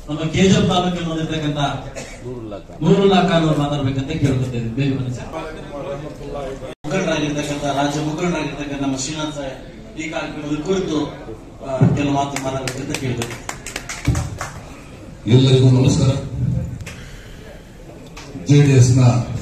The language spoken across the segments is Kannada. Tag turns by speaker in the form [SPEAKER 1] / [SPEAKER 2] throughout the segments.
[SPEAKER 1] ನಮ್ಮ ಕೆಜಿಎಫ್ ತಾಲೂಕಿನಲ್ಲಿ ಬಂದಿರ್ತಕ್ಕಂಥ ನೂರುಲ್ಲಾ ಖಾನ್ ಅವರು ಮಾತಾಡ್ಬೇಕಂತ ಕೇಳ್ಕೊತೇವೆ ಬೇಗ ಬನ್ನಿ ಸರ್ ಮುಖಂಡರಾಗಿರ್ತಕ್ಕಂಥ ರಾಜ್ಯ ಮುಖಂಡರಾಗಿರ್ತಕ್ಕಂಥ ನಮ್ಮ ಶ್ರೀನಾಥ್ ಸಾಹೇಬ್ ಈ ಕಾರ್ಯಕ್ರಮದ ಕುರಿತು ಆ, ಕೆಲವು ಮಾತು ಮಾತಾಡಬೇಕಂತ ಕೇಳ್ಬೇಕು
[SPEAKER 2] ಎಲ್ಲರಿಗೂ ನಮಸ್ಕಾರ ಜೆಡಿಎಸ್ನ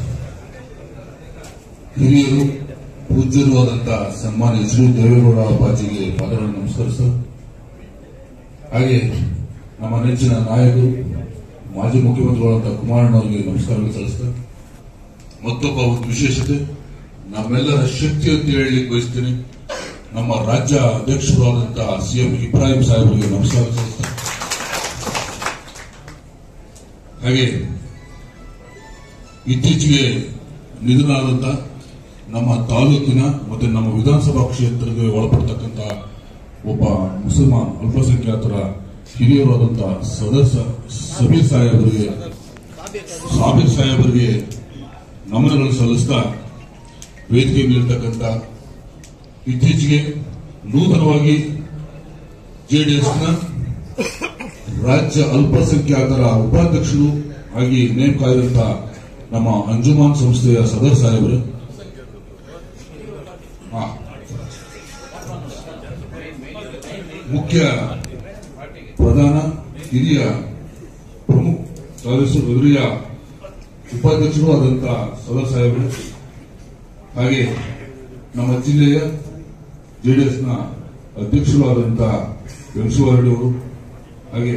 [SPEAKER 2] ಹಿರಿಯರು ಪೂಜ್ಯರು ಆದಂತ ಸನ್ಮಾನ್ಯ ಎಚ್ ಡಿ ದೇವೇಗೌಡ ಅಪ್ಪಾಜಿಗೆ ಪಾದಗಳನ್ನು ನಮಸ್ಕರಿಸ್ತಾರೆ ಹಾಗೆ ನಮ್ಮ ನೆಚ್ಚಿನ ನಾಯಕರು ಮಾಜಿ ಮುಖ್ಯಮಂತ್ರಿಗಳಾದಂಥ ಕುಮಾರಣ್ಣವರಿಗೆ ನಮಸ್ಕಾರಗಳು ಸಲ್ಲಿಸ್ತಾರೆ ಮತ್ತೊಬ್ಬ ಒಂದು ವಿಶೇಷತೆ ನಮ್ಮೆಲ್ಲರ ಶಕ್ತಿ ಅಂತ ಹೇಳಲಿಕ್ಕೆ ಬಯಸ್ತೀನಿ ನಮ್ಮ ರಾಜ್ಯ ಅಧ್ಯಕ್ಷರಾದಂತಹ ಸಿಎಂ ಇಬ್ರಾಹಿಂ ಸಾಹೇಬರಿಗೆ ನಮಸ್ಕಾರ ಸಲ್ಲಿಸ್ತಾರೆ ಹಾಗೆ ಇತ್ತೀಚೆಗೆ ನಿಧನರಾದಂತ ನಮ್ಮ ತಾಲೂಕಿನ ಮತ್ತೆ ನಮ್ಮ ವಿಧಾನಸಭಾ ಕ್ಷೇತ್ರಕ್ಕೆ ಒಳಪಡ್ತಕ್ಕಂಥ ಒಬ್ಬ ಮುಸಲ್ಮಾನ್ ಅಲ್ಪಸಂಖ್ಯಾತರ ಹಿರಿಯರಾದಂತಹ ಸದಸ್ಯ ಸಬೀರ್ ಸಾಹೇಬರಿಗೆ ಸಾಬೀರ್ ಸಾಹೇಬರಿಗೆ ನಮನಗಳು ಸಲ್ಲಿಸ್ತಾ ವೇದಿಕೆ ನೀಡತಕ್ಕಂಥ ಇತ್ತೀಚೆಗೆ ನೂತನವಾಗಿ ಜೆಡಿಎಸ್ನ ರಾಜ್ಯ ಅಲ್ಪಸಂಖ್ಯಾತರ ಉಪಾಧ್ಯಕ್ಷರು ಆಗಿ ನೇಮಕ ಆಗಿರುವಂತಹ ನಮ್ಮ ಅಂಜುಮಾನ್ ಸಂಸ್ಥೆಯ ಸದರ್ ಸಾಹೇಬರು ಹಾ. ಮುಖ್ಯ ಪ್ರಧಾನ ಹಿರಿಯ ಪ್ರಮುಖ ಸದಸ್ಯರು ಹಿರಿಯ ಉಪಾಧ್ಯಕ್ಷರು ಆದಂತಹ ಸದರ್ ಸಾಹೇಬರು ಹಾಗೆ ನಮ್ಮ ಜಿಲ್ಲೆಯ ಜೆಡಿಎಸ್ನ ಅಧ್ಯಕ್ಷರು ಆದಂತಹ ವೆಂಕಟೇಶ್ವರರೆಡ್ಡಿ ಅವರು ಹಾಗೆ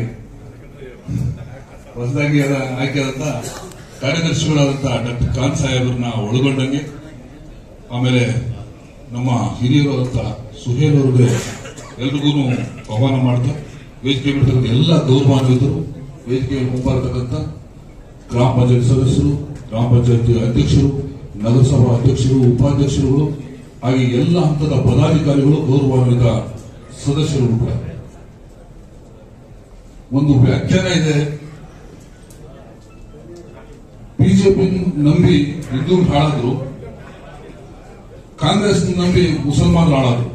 [SPEAKER 2] ಹೊಸದಾಗಿ ಆದ- ಆಯ್ಕೆಯಾದಂತ ಕಾರ್ಯದರ್ಶಿಗಳಾದಂತಹ ಡಾಕ್ಟರ್ ಖಾನ್ ಸಾಹೇಬ್ರನ್ನ ಒಳಗೊಂಡಂಗೆ ಆಮೇಲೆ ನಮ್ಮ ಹಿರಿಯರಾದಂತ ಸುಹೇಲ್ ಅವರಿಗೆ ಎಲ್ರಿಗೂ ಆಹ್ವಾನ ಮಾಡ್ತಾ ವೇದಿಕೆ ಬಿಡ್ತಕ್ಕಂಥ ಎಲ್ಲ ಗೌರವಾನ್ವಿತರು ವೇದಿಕೆಯಲ್ಲಿ ಮುಂಬರ್ತಕ್ಕಂಥ ಗ್ರಾಮ ಪಂಚಾಯತ್ ಸದಸ್ಯರು ಗ್ರಾಮ ಪಂಚಾಯತಿ ಅಧ್ಯಕ್ಷರು ನಗರಸಭಾ ಅಧ್ಯಕ್ಷರು ಉಪಾಧ್ಯಕ್ಷರುಗಳು ಹಾಗೆ ಎಲ್ಲ ಹಂತದ ಪದಾಧಿಕಾರಿಗಳು ಗೌರವಾನ್ವಿತ ಸದಸ್ಯರು ಕೂಡ ಒಂದು ವ್ಯಾಖ್ಯಾನ ಇದೆ ಬಿಜೆಪಿ ನಂಬಿ ಹಿಂದೂ ಹಾಳಾದ್ರು ಕಾಂಗ್ರೆಸ್ ನಂಬಿ ಮುಸಲ್ಮಾನ್ ಹಾಳಾದ್ರು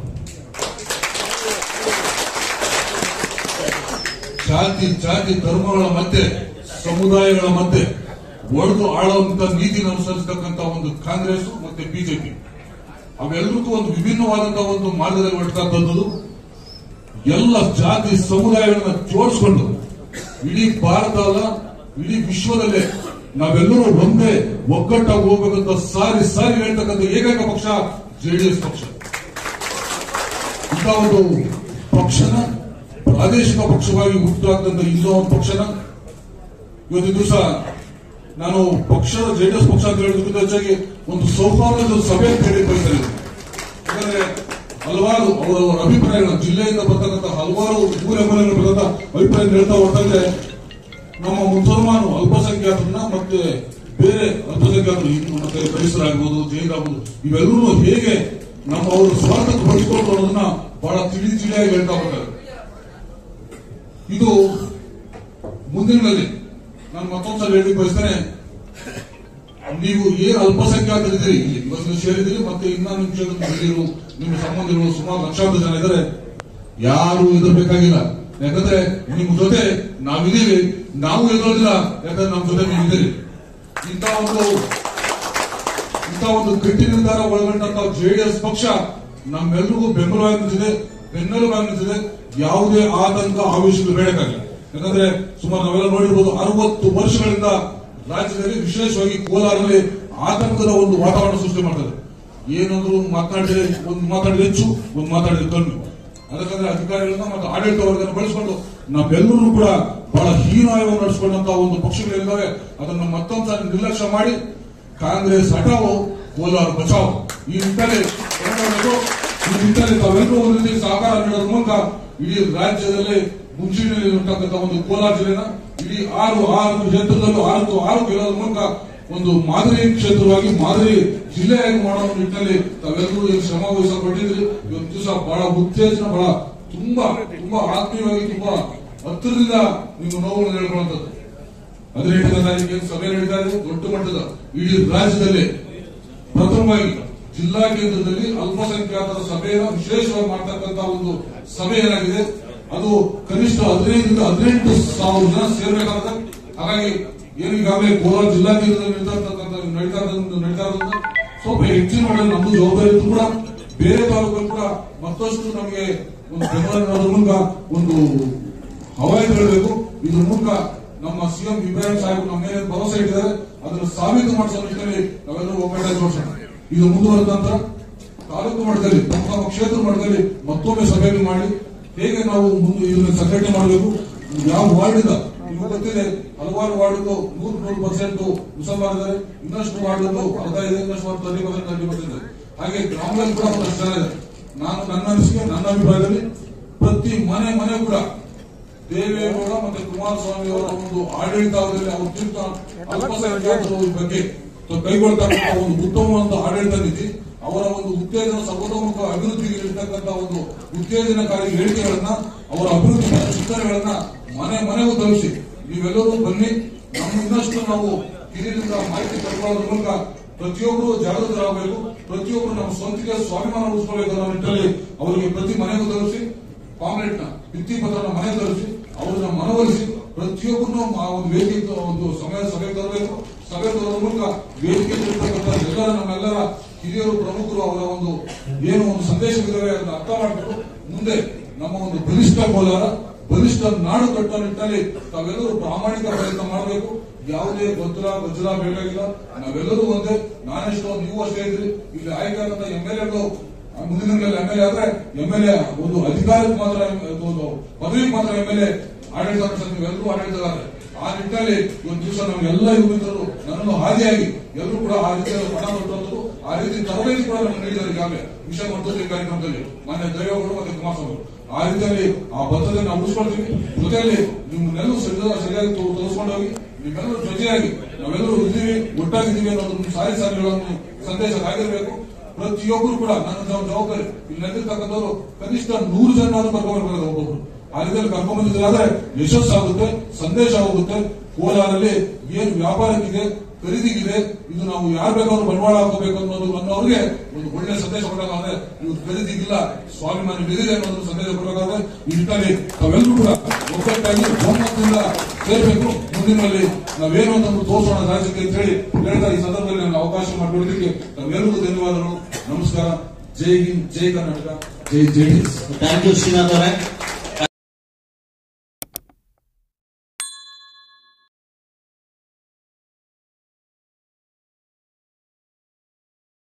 [SPEAKER 2] ಜಾತಿ ಜಾತಿ ಧರ್ಮಗಳ ಮಧ್ಯೆ ಸಮುದಾಯಗಳ ಮಧ್ಯೆ ಒಡೆದು ಆಳುವಂತ ನೀತಿ ಅನುಸರಿಸತಕ್ಕಂತ ಒಂದು ಕಾಂಗ್ರೆಸ್ ಮತ್ತೆ ಬಿಜೆಪಿ ಅವೆಲ್ಲರಿಗೂ ಒಂದು ವಿಭಿನ್ನವಾದಂತಹ ಒಂದು ಮಾರ್ಗದಲ್ಲಿ ಹೊರಡ್ತಕ್ಕಂಥದ್ದು ಎಲ್ಲ ಜಾತಿ ಸಮುದಾಯಗಳನ್ನ ಜೋಡಿಸಿಕೊಂಡು ಇಡೀ ಭಾರತ ಅಲ್ಲ ಇಡೀ ವಿಶ್ವದಲ್ಲೇ ನಾವೆಲ್ಲರೂ ಒಂದೇ ಒಗ್ಗಟ್ಟಾಗಿ ಹೋಗ್ಬೇಕಂತ ಸಾರಿ ಸಾರಿ ಹೇಳ್ತಕ್ಕಂಥ ಏಕೈಕ ಪಕ್ಷ ಜೆಡಿಎಸ್ ಪಕ್ಷ ಇಂಥ ಒಂದು ಪಕ್ಷನ ಪ್ರಾದೇಶಿಕ ಪಕ್ಷವಾಗಿ ಹುಟ್ಟುಹಾಕ್ತಂತ ಇನ್ನೂ ಒಂದು ಪಕ್ಷನ ಇವತ್ತು ದಿವಸ ನಾನು ಪಕ್ಷದ ಜೆಡಿಎಸ್ ಪಕ್ಷ ಅಂತ ಹೇಳೋದಕ್ಕಿಂತ ಹೆಚ್ಚಾಗಿ ಒಂದು ಸೌಹಾರ್ದದ ಸಭೆ ಅಂತ ಹೇಳಿ ಬಯಸ್ತಾ ಇದ್ದೀನಿ. ಯಾಕಂದ್ರೆ ಹಲವಾರು ಅವರವರ ಅಭಿಪ್ರಾಯಗಳು ಜಿಲ್ಲೆಯಿಂದ ಬರ್ತಕ್ಕಂಥ ಹಲವಾರು ಮೂಲೆ ಮೂಲೆಗಳು ಬರ್ತಕ್ಕಂಥ ಅಭಿಪ್ರಾಯ ಹೇಳ್ತಾ ಹೊರಟಂದ್ರೆ ನಮ್ಮ ಮುಸಲ್ಮಾನು ಅಲ್ಪಸಂಖ್ಯಾತರನ್ನ ಮತ್ತೆ ಬೇರೆ ಅಲ್ಪಸಂಖ್ಯಾತರು ಹಿಂದೂ ಮತ್ತೆ ಕ್ರೈಸ್ತರಾಗ್ಬೋದು ಜೈನರಾಗ್ಬೋದು ಇವೆಲ್ಲರೂ ಹೇಗೆ ನಮ್ಮ ಅವರು ಸ್ವಾರ್ಥಕ್ಕೆ ಬಳಸಿಕೊಂಡು ಅನ್ನೋದನ್ನ ಬಹಳ ತಿಳಿ ತಿಳಿಯಾಗಿ ಹೇಳ್ತಾ ಬರ್ತಾರೆ ಇದು ಮುಂದಿನಲ್ಲಿ ನಾನು ಮತ್ತೊಂದ್ಸಲ ಹೇಳಿ ಬಯಸ್ತೇನೆ ನೀವು ಏನು ಅಲ್ಪಸಂಖ್ಯಾತರಿದ್ದೀರಿ ಇಲ್ಲಿ ಇವತ್ತು ನೀವು ಸೇರಿದ್ದೀರಿ ಮತ್ತೆ ಇನ್ನ ನಿಮ್ಮ ಕ್ಷೇತ್ರದ ಹಿರಿಯರು ನಿಮ್ಮ ಸಂಬಂಧಿಗಳು ಸುಮಾರು ಲಕ್ಷಾಂತರ ಜನ ಇದ್ದಾರೆ ಯಾರು ಎದುರಬೇಕಾಗಿಲ್ಲ ಯಾಕಂದ್ರೆ ನಿಮ್ಮ ಜೊತೆ ನಾವಿದ್ದೀವಿ ನಾವು ಎದುರೋದಿಲ್ಲ ಯಾಕಂದ್ರೆ ನಮ್ಮ ಜೊತೆ ನೀವು ಇದ್ದೀರಿ ಇಂಥ ಒಂದು ಇಂಥ ಒಂದು ಗಟ್ಟಿ ನಿರ್ಧಾರ ಒಳಗೊಂಡಂತ ಜೆಡಿಎಸ್ ಪಕ್ಷ ನಮ್ಮೆಲ್ಲರಿಗೂ ಬೆಂಬಲವಾಗಿ ನಿಂತಿದೆ ಬೆನ್ನೆಲುಬಾಗಿ ನಿಂತಿದೆ ಯಾವುದೇ ಆತಂಕ ಆವೇಶಗಳು ಬೇಡಕ್ಕಾಗಿಲ್ಲ ಯಾಕಂದ್ರೆ ಸುಮಾರು ನಾವೆಲ್ಲ ನೋಡಿರ್ಬೋದು ಅರವತ್ತು ವರ್ಷಗಳಿಂದ ರಾಜ್ಯದಲ್ಲಿ ವಿಶೇಷವಾಗಿ ಕೋಲಾರಲ್ಲಿ ಆತಂಕದ ಒಂದು ವಾತಾವರಣ ಸೃಷ್ಟಿ ಮಾಡ್ತಾರೆ ಏನಂದ್ರು ಮಾತನಾಡಿದ್ರೆ ಒಂದು ಮಾತಾಡಿದ್ರೆ ಹೆಚ್ಚು ಒಂದು ಮಾತಾಡಿದ್ರೆ ಕಮ್ಮಿ ಅದಕ್ಕಂದ್ರೆ ಅಧಿಕಾರಿಗಳನ್ನ ಮತ್ತು ಆಡಳಿತ ವರ್ಗನ ಬಳಸಿಕೊಂಡು ನಾವೆಲ್ಲರೂ ಕೂಡ ಬಹಳ ಹೀನಾಯವನ್ನು ನಡೆಸಿಕೊಂಡಂತ ಒಂದು ಪಕ್ಷಗಳಿದ್ದಾವೆ ಅದನ್ನು ಮತ್ತೊಂದ್ಸಾರಿ ನಿರ್ಲಕ್ಷ್ಯ ಮಾಡಿ ಕಾಂಗ್ರೆಸ್ ಹಠಾವು ಕೋಲಾರ ಬಚಾವ್ ಈ ನಿಟ್ಟಿನಲ್ಲಿ ಹೊರಡಬೇಕು. ಈ ನಿಟ್ಟಿನಲ್ಲಿ ತಾವೆಲ್ಲರೂ ಒಂದು ರೀತಿ ಸಹಕಾರ ನೀಡೋದ್ರ ಮೂಲಕ ಇಡೀ ರಾಜ್ಯದಲ್ಲಿ ಮುಂಚೂಣಿಯಲ್ಲಿ ಇರತಕ್ಕಂಥ ಒಂದು ಕೋಲಾರ ಜಿಲ್ಲೆನ ಇಡೀ ಆರು ಆರು ಕ್ಷೇತ್ರದಲ್ಲೂ ಆರು ಆರು ಗೆಲ್ಲೋದ್ರ ಮೂಲಕ ಒಂದು ಮಾದರಿ ಕ್ಷೇತ್ರವಾಗಿ ಮಾದರಿ ಜಿಲ್ಲೆಯಾಗಿ ಮಾಡೋ ನಿಟ್ಟಿನಲ್ಲಿ ತಾವೆಲ್ಲರೂ ಈ ಶ್ರಮ ವಹಿಸಲ್ಪಟ್ಟಿದ್ರಿ ಇವತ್ತು ದಿವಸ ಬಹಳ ಉತ್ತೇಜನ ಬಹಳ ತುಂಬಾ ತುಂಬಾ ಆತ್ಮೀಯವಾಗಿ ತುಂಬಾ ಹತ್ತಿರದಿಂದ ನಿಮ್ಮ ನೋವುಗಳನ್ನು ಹೇಳ್ಕೊಳ್ಳುವಂಥದ್ದು ಹದಿನೆಂಟನೇ ತಾರೀಕಿಗೆ ಸಭೆ ನಡೀತಾ ಇದೆ ದೊಡ್ಡ ಮಟ್ಟದ ಇಡೀ ರಾಜ್ಯದಲ್ಲಿ ಪ್ರಥಮವಾಗಿ ಜಿಲ್ಲಾ ಕೇಂದ್ರದಲ್ಲಿ ಅಲ್ಪಸಂಖ್ಯಾತರ ಸಭೆಯನ್ನು ವಿಶೇಷವಾಗಿ ಮಾಡ್ತಕ್ಕಂತ ಒಂದು ಸಭೆ ಏನಾಗಿದೆ ಅದು ಕನಿಷ್ಠ ಹದಿನೈದರಿಂದ ಹದಿನೆಂಟು ಸಾವಿರ ಜನ ಸೇರ್ಬೇಕಾಗುತ್ತೆ ಹಾಗಾಗಿ ಏನು ಈಗಾಗಲೇ ಕೋಲಾರ ಜಿಲ್ಲಾ ಕೇಂದ್ರದಲ್ಲಿ ನಡೀತಾ ಇರ್ತಕ್ಕಂಥ ನಡೀತಾ ಇರೋದ್ರಿಂದ- ನಡೀತಾ ಇರೋದ್ರಿಂದ ಸ್ವಲ್ಪ ಹೆಚ್ಚಿನ ಮಾಡಲು ನಮ್ದು ಜವಾಬ್ದಾರಿ ಇತ್ತು ಕೂಡ ಬೇರೆ ತಾಲೂಕಲ್ಲಿ ಕೂಡ ಮತ್ತಷ್ಟು ನಮಗೆ ಒಂದು ಬೆಂಬಲ ನೀಡೋದ್ರ ಮೂಲಕ ಒಂದು ಹವಾಯಿ ಹೇಳಬೇಕು ಇದ್ರ ಮೂಲಕ ನಮ್ಮ ಸಿಎಂ ಇಬ್ರಾಹಿಂ ಸಾಹೇಬ್ ನಮ್ಮ ಮೇಲೆ ಭರವಸೆ ಇಟ್ಟಿದ್ದಾರೆ ಅದನ್ನು ಸಾಬೀತು ಮಾಡಿಸೋ ನಿಟ್ಟಿನಲ್ಲಿ ನಾವೆಲ್ಲರೂ ಒಗ್ಗಟ್ಟಾಗಿ ಜೋಡಿಸೋಣ ಇದು ಮುಂದುವರೆದ ನಂತರ ತಾಲೂಕು ಮಟ್ಟದಲ್ಲಿ ನಮ್ಮ ನಮ್ಮ ಕ್ಷೇತ್ರ ಮಟ್ಟದಲ್ಲಿ ಮತ್ತೊಮ್ಮೆ ಸಭೆಯನ್ನು ಮಾಡಿ ಹೇಗೆ ನಾವು ಮುಂದೆ ಇದನ್ನು ಸಂಘಟನೆ ಮಾಡಬೇಕು ಯಾವ ವಾರ್ಡ್ ಇಂದ ನಿಮ್ಗೆ ಗೊತ್ತಿದೆ ಹಲವಾರು ವಾರ್ಡ್ಗಳು ನೂರು ನೂರು ಪರ್ಸೆಂಟ್ ಮುಸಲ್ಮಾನ್ ಇದ್ದಾರೆ ಇನ್ನಷ್ಟು ವಾರ್ಡ್ಗಳು ಅರ್ಧ ಇದೆ ಇನ್ನಷ್ಟು ward thirty percent thirty percent ಇದೆ ಹಾಗೆ ಗ್ರಾಮದಲ್ಲಿ ಕೂಡ ಒಂದಷ್ಟು ಜನ ಇದೆ ನಾನು ನನ್ನ ಅನಿಸಿಕೆ ನನ್ನ ಅಭಿಪ್ರಾಯದಲ್ಲಿ ಪ್ರತಿ ಮನೆ ಮನೆ ಕೂಡ ದೇವೇಗೌಡ ಮತ್ತೆ ಕುಮಾರಸ್ವಾಮಿ ಅವರ ಒಂದು ಆಡಳಿತಾವಧಿಯಲ್ಲಿ ಅವರು ತೀರ್ಥ ಅಲ್ಪಸಂಖ್ಯಾತರ ಬಗ್ಗೆ ಕೈಗೊಳ್ತಕ್ಕಂಥ ಒಂದು ಉತ್ತಮವಾದ ಆಡಳಿತ ನೀತಿ ಅವರ ಒಂದು ಉತ್ತೇಜನ ಸರ್ವತೋಮುಖ ಅಭಿವೃದ್ಧಿಗೆ ಇರ್ತಕ್ಕಂಥ ಒಂದು ಉತ್ತೇಜನಕಾರಿ ಹೇಳಿಕೆಗಳನ್ನ ಅವರ ಅಭಿವೃದ್ಧಿ ಚಿಂತನೆಗಳನ್ನ ಮನೆ ಮನೆಗೂ ತಲುಪಿಸಿ ನೀವೆಲ್ಲರೂ ಬನ್ನಿ ನಮ್ಮ ಇನ್ನಷ್ಟು ನಾವು ಹಿರಿಯರಿಂದ ಮಾಹಿತಿ ಪಡ್ಕೊಳ್ಳೋದ್ರ ಮೂಲಕ ಪ್ರತಿಯೊಬ್ಬರು ಜಾಗೃತರಾಗಬೇಕು ಪ್ರತಿಯೊಬ್ಬರು ನಮ್ಮ ಸ್ವಂತಿಗೆ ಸ್ವಾಭಿಮಾನ ಉಳಿಸ್ಕೋಬೇಕು ಅನ್ನೋ ನಿಟ್ಟಿನಲ್ಲಿ ಅವರಿಗೆ ಪ್ರತಿ ಮನೆಗೂ ತಲುಪಿಸಿ ಕಾಂಕ್ರೀಟ್ ನ ಭಿತ್ತಿ ಪತ್ರನ ಮನೆ ತರಿಸಿ ಅವ್ರನ್ನ ಮನವೊಲಿಸಿ ಪ್ರತಿಯೊಬ್ಬರನ್ನು ಆ ಒಂದು ವೇದಿಕೆ ಒಂದು ಸಮಯ ಸಭೆ ತರಬೇಕು ಸಭೆ ತರೋದ್ರ ಮೂಲಕ ವೇದಿಕೆ ಇರ್ತಕ್ಕಂಥ ಎಲ್ಲರ ನಮ್ಮೆಲ್ಲರ ಹಿರಿಯರು ಪ್ರಮುಖರು ಅವರ ಒಂದು ಏನು ಒಂದು ಸಂದೇಶವಿದೆ ಅದನ್ನ ಅರ್ಥ ಮಾಡಬೇಕು ಮುಂದೆ ನಮ್ಮ ಒಂದು ಬಲಿಷ್ಠ ಕೋಲಾರ ಬಲಿಷ್ಠ ನಾಡು ಕಟ್ಟುವ ನಿಟ್ಟಿನಲ್ಲಿ ತಾವೆಲ್ಲರೂ ಪ್ರಾಮಾಣಿಕ ಪ್ರಯತ್ನ ಮಾಡಬೇಕು ಯಾವುದೇ ಗೊಂದಲ ಗಜ್ಜಲ ಬೇಕಾಗಿಲ್ಲ ನಾವೆಲ್ಲರೂ ಒಂದೇ ನಾನೆಷ್ಟೋ ನೀವು ಅಷ್ಟೇ ಇದ್ರಿ ಇಲ್ಲಿ ಆಯ್ಕೆ ಆದಂತ ಎಂ ಎಲ್ ಎಗಳು ಮುಂದಿನ ದಿನಗಳಲ್ಲಿ ಎಂ ಎಲ್ ಎ ಆದ್ರೆ ಎಂ ಎಲ್ ಎ ಒಂದು ಅಧಿಕಾರಕ್ಕೆ ಮಾತ್ರ ಒಂದು ಪದವಿಗೆ ಮಾತ್ರ ಎಂ ಎಲ್ ಎ ಆಡಳಿತ ನಡೆಸೋದು ನೀವೆಲ್ಲರೂ ಆಡಳಿತಗಾರರೆ ಆ ನಿಟ್ಟಿನಲ್ಲಿ ಒಂದು ದಿವಸ ನಮ್ಗೆಲ್ಲ ಯುವಕರು ನನ್ನನ್ನು ಹಾದಿಯಾಗಿ ಎಲ್ಲರೂ ಕೂಡ ಆ ರೀತಿಯಲ್ಲಿ ಪಣ ಕೊಟ್ಟರು ಆ ರೀತಿ ತರಬೇತಿ ಕೂಡ ನಮ್ಗೆ ನೀಡಿದ್ದಾರೆ ಈಗಾಗಲೇ ವಿಷಯ ಮತ್ತೊಂದು ಕಾರ್ಯಕ್ರಮದಲ್ಲಿ ಮಾನ್ಯ ದೈವಗಳು ಮತ್ತೆ ಕುಮಾರಸ್ವಾಮಿ ಆ ರೀತಿಯಲ್ಲಿ ಆ ಬದ್ಧತೆ ನಾವು ಉಳಿಸ್ಕೊಳ್ತೀವಿ ಜೊತೆಯಲ್ಲಿ ನಿಮ್ಮನ್ನೆಲ್ಲರೂ ಸರಿಯಾಗಿ ಸರಿಯಾಗಿ ತೋರಿಸ್ಕೊಂಡು ಹೋಗಿ ನಿಮ್ಮೆಲ್ಲರೂ ಜೊತೆಯಾಗಿ ನಾವೆಲ್ಲರೂ ಇದ್ದೀವಿ ಒಟ್ಟಾಗಿದ್ದೀವಿ ಅನ್ನೋದನ್ನು ಸಾರಿ ಸಾರಿ ಹೇಳೋ ಒಂದು ಸಂದೇಶ ಆಗಿರಬೇಕು ಪ್ರತಿಯೊಬ್ಬರು ಕೂಡ ನನ್ನ ಜವ- ಜವಾಬ್ದಾರಿ ಇಲ್ಲಿ ನೆಲೆದಿರ್ತಕ್ಕಂಥವ್ರು ಕನಿಷ್ಠ ನೂರು ಜನ ಕರ್ಕೊಂಡ್ಬರ್ಬೇಕು ಒಬ್ಬೊಬ್ರು ಆ ರೀತಿಯಲ್ಲಿ ಕರ್ಕೊಂಡ್ ಬಂದಿದ್ರೆ ಯಶಸ್ಸಾಗುತ್ತೆ ಸಂದೇಶ ಹೋಗುತ್ತೆ ಕೋಲಾರಲ್ಲಿ ಏನು ವ್ಯಾಪಾರಕ್ಕಿದೆ ಖರೀದಿಗಿದೆ ಇದು ನಾವು ಯಾರು ಬೇಕಾದ್ರೂ ಬಂಡವಾಳ ಹಾಕೋಬೇಕು ಅನ್ನೋದು ಅನ್ನೋರಿಗೆ ಒಂದು ಒಳ್ಳೆ ಸಂದೇಶ ಕೊಡಬೇಕಾದ್ರೆ ಇದು ಖರೀದಿಗಿಲ್ಲ ಸ್ವಾಭಿಮಾನಿ ಬೆದಿದೆ ಅನ್ನೋದು ಸಂದೇಶ ಕೊಡಬೇಕಾದ್ರೆ ಈ ನಿಟ್ಟಿನಲ್ಲಿ ತಾವೆಲ್ಲರೂ ಕೂಡ ಒಗ್ಗಟ್ಟಾಗಿ ಒಮ್ಮತದಿಂದ ಸೇರ್ಬೇಕು ಮುಂದಿನಲ್ಲಿ ನಾವೇನು ಅಂತ ಒಂದು ತೋರಿಸೋಣ ರಾಜ್ಯಕ್ಕೆ ಅಂತ ಹೇಳಿ ಹೇಳ್ತಾ ಈ ಸಂದರ್ಭದಲ್ಲಿ ನಾನು ಅವಕಾಶ ಮಾಡಿಕೊಡೋದಕ್ಕೆ ತಾವೆಲ್ಲರಿಗೂ ಧನ್ಯವಾದಗಳು ನಮಸ್ಕಾರ ಜೈ ಹಿಂದ್ ಜೈ ಕರ್ನಾಟಕ ಜೈ ಜೈ ಹಿಂದ್
[SPEAKER 1] ಥ್ಯಾಂಕ್ ಯು ಶ್ರೀನಾಥ್ ಅವರೇ